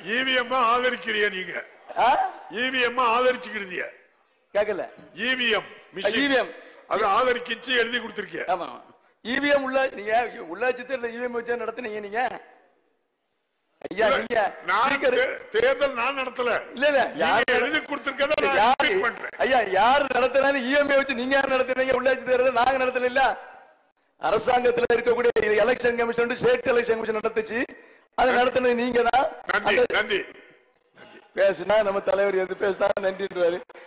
EVM ஆதரிக்கிறிய நீங்க EVM ஆதரிச்சுக்கிறீங்க கேட்கல EVM EVM. அது ஆதரிக்கிச்சு எழுதி கொடுத்திருக்கிய ஆமா இவிஎம் உள்ள நீங்க உள்ளாட்சி தேர்தல் இவிஎம் வச்சு நடத்துனீங்க நீங்க ஐயா நீங்க நான் speaker- தே- தேர்தல் நான் நடத்தல இல்ல இல்ல நீங்க யார் எழுதி கொடுத்திருக்கத நான் யாரு repeat பண்றேன் ஐயா யார் நடத்தினாலும் இஎம்ஐ வச்சு நீங்க யார் நடத்துனீங்க உள்ளாட்சி தேர்தல் நாங்க நடத்தல இல்ல அரசாங்கத்துல இருக்கக்கூடிய election commission state election commission நடத்துச்சு அதை நடத்தினது நீங்க தான் நன்றி நன்றி பேசுனா நம்ம தலைவர் எது பேசினா நன்றின்றாரு